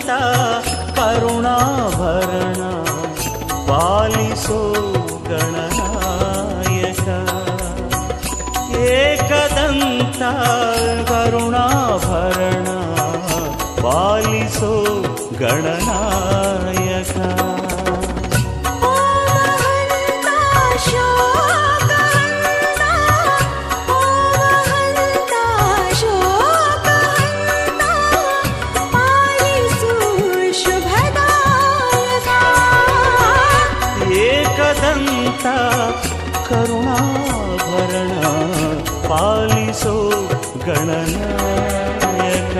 ಏಕದಂತ ಕರುಣಾಭರಣ ಪಾಲಿಸೋ ಗಣನಾಯಕ ಏಕದಂತ ಕರುಣಾಭರಣ ಪಾಲಿಸೋ ಗಣನಾಯಕ ಓ ಮಹಂತ ಶೋಕಹಂತ ಓ ಮಹಂತ ಶೋಕಹಂತ ಪಾಲಿಸು ಶುಭದಾಯಕ ಏಕದಂತ ಕರುಣಾಭರಣ ಪಾಲಿಸೋ ಗಣನಾಯಕ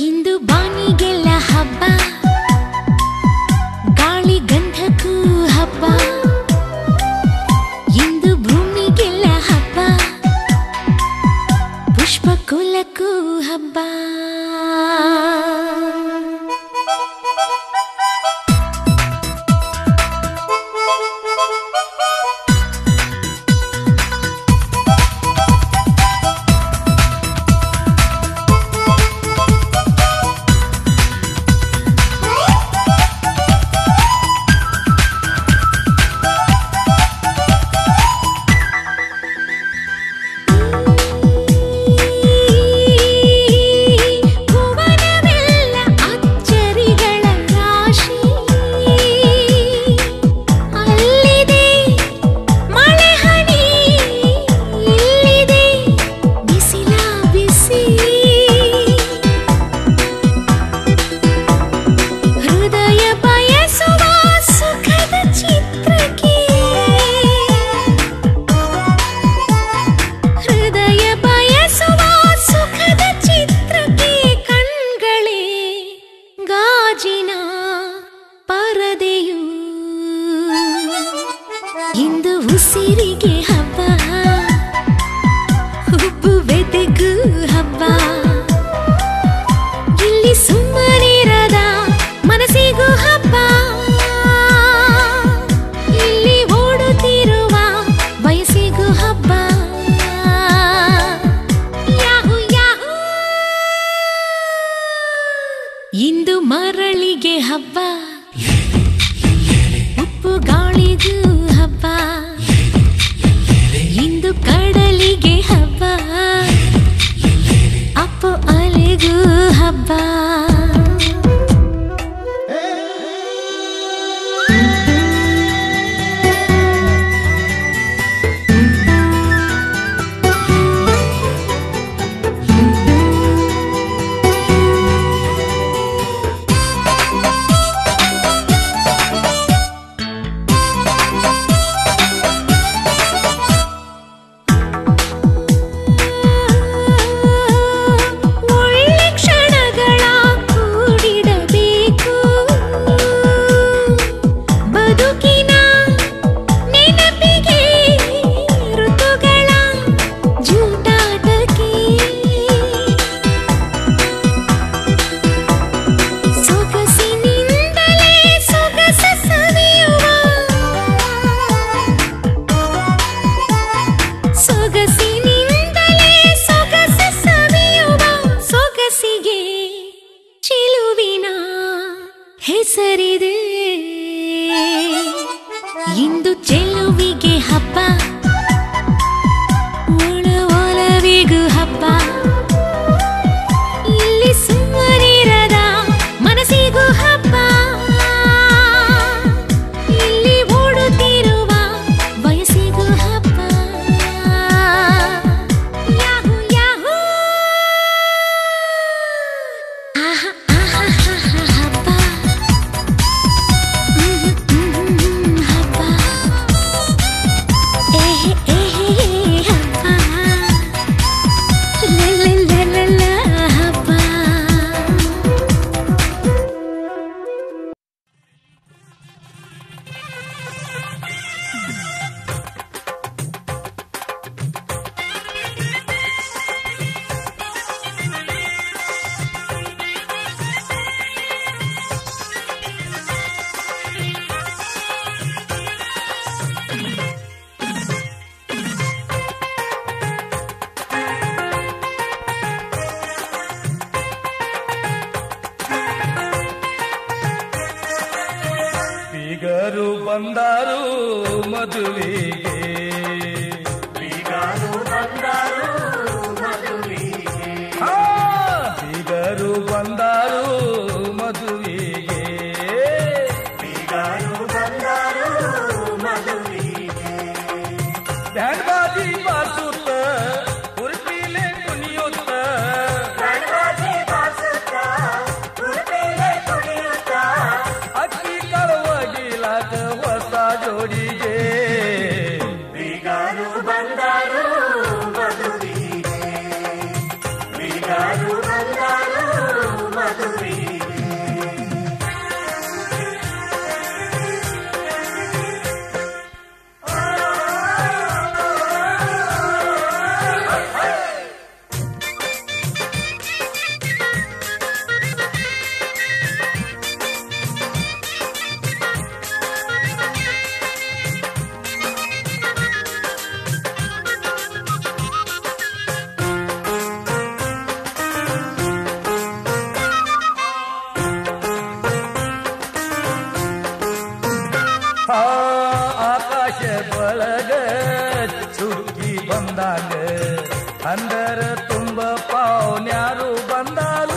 ಇಂದು ಬಾನಿಗೆಲ್ಲ ಹಬ್ಬ ಗಾಳಿ ಗಂಧಕ್ಕೂ ಹಬ್ಬ ಇಂದು ಭೂಮಿಗೆಲ್ಲ ಹಬ್ಬ ಪುಷ್ಪ ಕುಲಕ್ಕೂ ಹಬ್ಬ ಭುವನವೆಲ್ಲ ಅಚ್ಚರಿಗಳ ರಾಶಿ ಅಲ್ಲಿದೆ ಮಳೆ ಹನಿ ಇಲ್ಲಿದೆ ಬಿಸಿಲ ಬಿಸಿ ಹೃದಯ ಬಯಸುವ ಸುಖದ ಚಿತ್ರಕ್ಕೆ ಹೃದಯ ಬಯಸುವ ಸುಖದ ಚಿತ್ರಕ್ಕೆ ಕಣ್ಗಳೇ ಗಾಜಿನ ಪರದೆಯು ಇಂದು ಉಸಿರಿಗೆ ಹಬ್ಬ ಉಬ್ಬು ಬೆದೆಗೂ ಹಬ್ಬ ಇಲ್ಲಿ ಸುಮ್ಮನಿರದ ಮನಸ್ಸಿಗೂ ಹಬ್ಬ ಇಲ್ಲಿ ಓಡುತ್ತಿರುವ ವಯಸ್ಸಿಗೂ ಹಬ್ಬ ಯಾಹು ಯಾಹು ಇಂದು ಮರಳಿಗೆ ಹಬ್ಬ ಉಪ್ಪು ಗಾಳಿಗೂ ಹಬ್ಬ ಇಂದು ಕಡಲಿಗೆ ಹಬ್ಬ ಅಪ್ಪು ಅಲೆಗೂ ಹಬ್ಬ ಒಳ್ಳೆ ಕ್ಷಣಗಳ ಕೂಡಿಡಬೇಕು ಬದುಕಿನ ನೆನಪಿಗೆ ಋತುಗಳ ಜೂಟಾಟಕ್ಕೆ ಸೊಗಸಿನಿಂದಲೇ ಸೊಗಸ ಸವಿಯುವ ಸೊಗಸಿನಿಂದಲೇ ಸೊಗಸ ಸವಿಯುವ ಸೊಗಸಿಗೆ ಚಿಲುವಿನ ಹೆಸರಿದೆ ಇಂದು ಚೆಲುವಿಗೆ ಹಬ್ಬ ಒಳ ಒಲವಿಗೂ ಹಬ್ಬ ಇಲ್ಲಿ ಸುಮ್ಮನಿರದ ಮನಸ್ಸಿಗೂ ಹಬ್ಬ ಇಲ್ಲಿ ಓಡುತ್ತಿರುವ ವಯಸ್ಸಿಗೂ ಹಬ್ಬ ಯಾಹು ಯಾಹು ಆಹಾ ಆಹಾ ಆಹಾ ಹಬ್ಬ ಹ್ಮ್ ಹ್ಮ್ ಹ್ಮ್ ಹಬ್ಬ ಏಹೆ ಏಹೆ ಹಬ್ಬ ಲಲಲಲಲ ಹಬ್ಬ ಬೀಗರು ಬಂದರು ಮದುವೆಗೆ ಆ, ಬೀಗರು ಬಂದರು ಮದುವೆಗೆ ಬ್ಯಾಂಡ್ ಬಾಜಿ ಬಾರಿಸುತ್ತ ಉರ್ಪಿಲೆ ಕುಣಿಯುತ್ತ ಅಕ್ಕಿ ಕಳವಗಿಲಾದ ಹೊಸ ಜೋಡಿಗೆ ಅಂದರ ತುಂಬ ಪಾವನ್ಯಾರು ಬಂದಾರು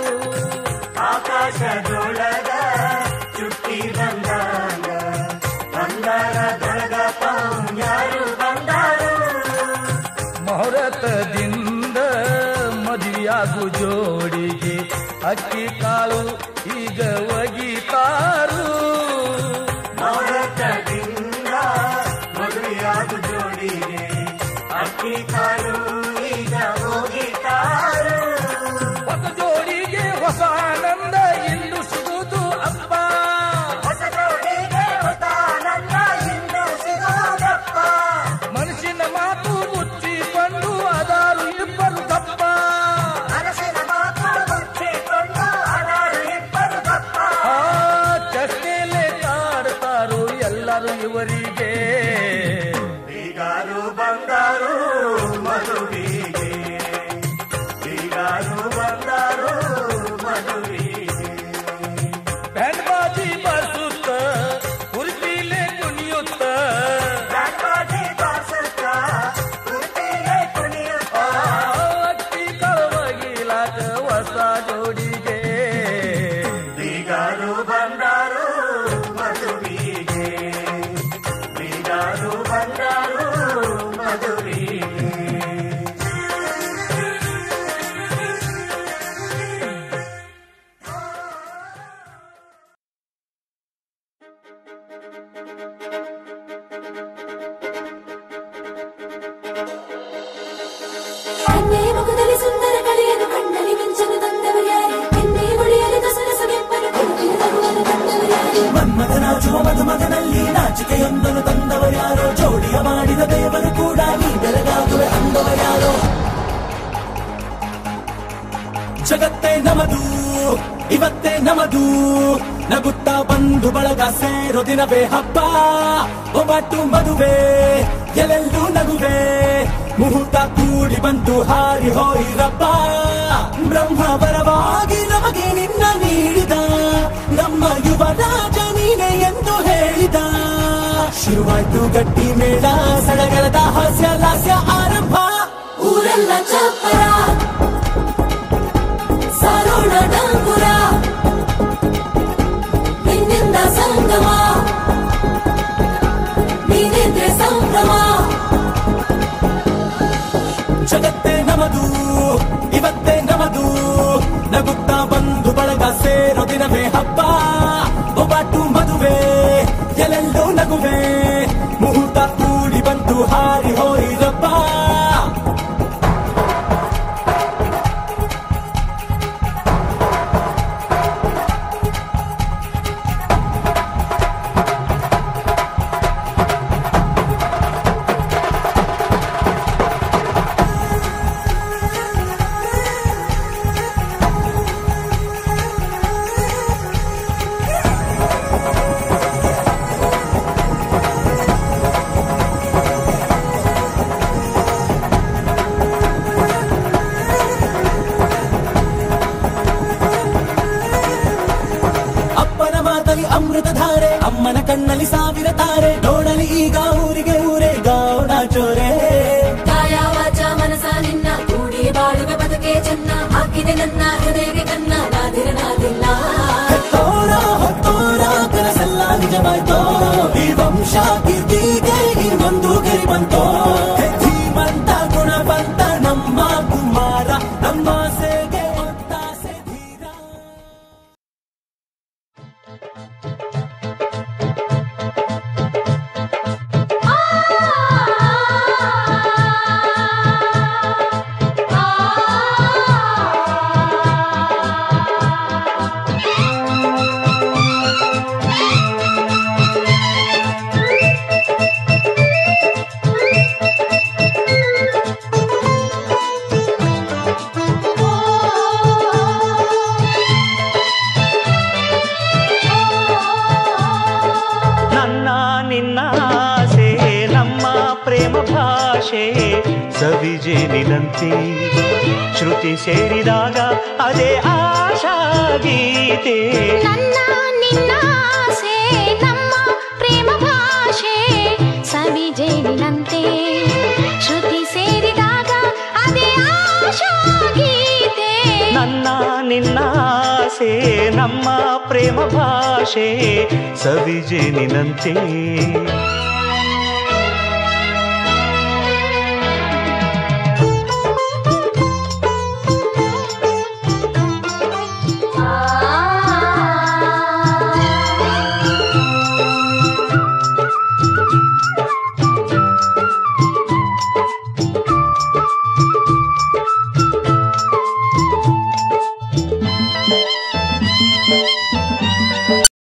ಆಕಾಶದೊಳಗ ಚುಟ್ಟಿ ಬಂದಾಗ ಬಂಗಾರದೊಳಗ ಪೌನ್ಯಾರು ಬಂದಾರು ಮುಹೂರ್ತದಿಂದ ಮದುವೆಯಾಗು ಜೋಡಿಗೆ ಅಕ್ಕಿ ಕಾಳು ಈಗ ಒಗಿತಾರು ಮೌರತದಿಂದ ಮದುವೆಯಾದ ಜೋಡಿಗೆ ಅಕ್ಕಿ ಕಾಲು ಈಗ ಹೋಗಿತಾರು ಹೊಸ ಜೋಡಿಗೆ ಹೊಸ ಆನಂದ ಇಂದು ಸಿಗುವುದು ಅಪ್ಪ ಹೊಸ ಜೋಡಿಗೆ ಹೊಸ ಆನಂದ ಇಂದು ಸಿಗೋದಪ್ಪ ಮನುಷ್ಯನ ಮಾತು ಮುಚ್ಚಿಕೊಂಡು ಅದಾರು ಇಬ್ಬರು ತಪ್ಪ ಮನಸ್ಸಿನ ಮಾತು ಮುಚ್ಚಿಕೊಂಡು ಅದಾರು ಇಬ್ಬರು ತಪ್ಪ ಆ ಚಷ್ಟೆಲೆ ಕಾಡ್ತಾರು ಎಲ್ಲರೂ ಇವರಿಗೆ ಬೀಗಾರು ಬಂಗಾರು ಮದುವಿಗೆ ಬೀಗಾರು ಬಂಗಾರು ಮದುವಿಗೆ ಬ್ಯಾಂಡ್ ಬಾಜಿ ಬಾರಿಸುತ್ತ ಕುರ್ಚಿಲೆ ಕುಣಿಯುತ್ತ ಗಣಪತಿ ಬಾರಿಸುತ್ತ ಕುರ್ಚಿಲೆ ಕುಣಿಯುತ್ತ ಆ ಅಕ್ಕಿ ಕಳವಗಿಲಾಕ ಹೊಸ ಜೋಡಿಗೆ ಬೀಗಾರು ಬಂಗಾರು ಮದುವಿಗೆ ಬೀಗಾರು ಬಂಗಾರು ಮದುವಿಗೆ ಕನ್ನೆ ಮುಖದಲ್ಲಿ ಸುಂದರ ಕಳೆಯನು ಕಣ್ಣಲ್ಲಿ ಮಿಂಚನು ತಂದವರ್ಯಾರು ಕೆನ್ನೆ ಮುಡಿಯಲು ದಸರ ಸೊಗೆಪ್ಪನು ಕುರುಪಿನ ನಗುವನ್ನು ತಂದವರ್ಯಾರು ಮನ್ಮಥನಾಚುವ ಮಧುಮಗನಲ್ಲಿ ನಾಚಿಕೆಯೊಂದನ್ನು ತಂದವರ್ಯಾರೋ ಜೋಡಿಯ ಮಾಡಿದ ದೇವರು ಕೂಡ ನೀ ಬೆಳಗಾಗುವೆ ಅಂದವರ್ಯಾರೋ ಜಗತ್ತೇ ನಮದು ಇವತ್ತೇ ನಮದು ನಗುತ್ತಾ ಬಂಧು ಬಳಗ ಸೇರೋ ದಿನವೇ ಹಬ್ಬ ಒಬ್ಬಟ್ಟು ಮದುವೆ ಎಲ್ಲೆಲ್ಲೂ ನಗುವೆ ಮುಹೂರ್ತ ಕೂಡಿ ಬಂತು ಹಾರಿ ಹೋಯಿರಪ್ಪ ಬ್ರಹ್ಮ ವರವಾಗಿ ನಮಗೆ ನಿನ್ನ ನೀಡಿದ ನಮ್ಮ ಯುವರಾಜ ನೀನೆ ಎಂದು ಹೇಳಿದ ಶುರುವಾಯ್ತು ಗಟ್ಟಿ ಮೇಳ ಸಡಗರದ ಹಾಸ್ಯ ಲಾಸ್ಯ ಆರಂಭ ಊರೆಲ್ಲ ಚಪ್ಪರ ಸಾರೋಣ ಡಂಗುರ ನಿನ್ನಿಂದ ಸಂಗಮ ನೀನಿದ್ರೆ ಸಂಭ್ರಮ ಜಗತ್ತೇ ನಮದು ಇವತ್ತೇ ನಮದು ನಗುತ್ತಾ ಬಂಧು ಬಳಗ ಸೇರೋ ದಿನವೇ ಹಬ್ಬ ಒಬ್ಬಟ್ಟು ಮದುವೆ ಎಲ್ಲೆಲ್ಲೋ ನಗುವೆ ಮುಹೂರ್ತ ಕೂಡಿ ಬಂತು ಹಾರಿ ಹೋಯಿರಪ್ಪ ಅಪ್ಪನ ಮಾತಲಿ ಅಮೃತ ಧಾರೆ ಅಮ್ಮನ ಕಣ್ಣಲ್ಲಿ ಸಾವಿರ ತಾರೆ ನೋಡಲಿ ಈಗ ಊರಿಗೆ ಊರೇ ಗೌಡ ಚೋರೆ ಕಾಯ ವಾಚ ಮನಸ ನಿನ್ನ ಕೂಡಿ ಬಾಳುವೆ ಬದುಕೆ ಚೆನ್ನ ಹಾಕಿದೆ ನನ್ನ ಹೃದಯಕ್ಕೆ ಕನ್ನ ನಾದಿರ ನಾದಿಲ್ಲ ಹೆತ್ತೋರ ಹೊತ್ತೋರ ಕನಸೆಲ್ಲ ನಿಜವಾಯ್ತೋ ಈ ವಂಶ ಕೀರ್ತಿಗೆ ಇನ್ನೊಂದು ಗರಿ ಬಂತೋ ಧೀಮಂತ ಗುಣವಂತ ನಮ್ಮ ಕುಮಾರ ನಮ್ಮ ಸೇಗೆ ಒತ್ತಾಸೆ ಧೀರ ನನ್ನ ನಿನ್ನ ಆಸೆ ನಮ್ಮ ಪ್ರೇಮ ಭಾಷೆ ಸವಿಜೇನಿನಂತೆ ಶ್ರುತಿ ಸೇರಿದಾಗ ಅದೇ ಆಶಾ ಗೀತೆ ನನ್ನ ನಿನ್ನ ಆಸೆ ನಮ್ಮ ಪ್ರೇಮ ಭಾಷೆ ಸವಿಜೇನಿನಂತೆ ಶ್ರುತಿ ಸೇರಿದಾಗ ಅದೇ ನನ್ನಾಸೆ ನಮ್ಮ ಪ್ರೇಮ ಭಾಷೆ ಸವಿಜೇನಿನಂತೆ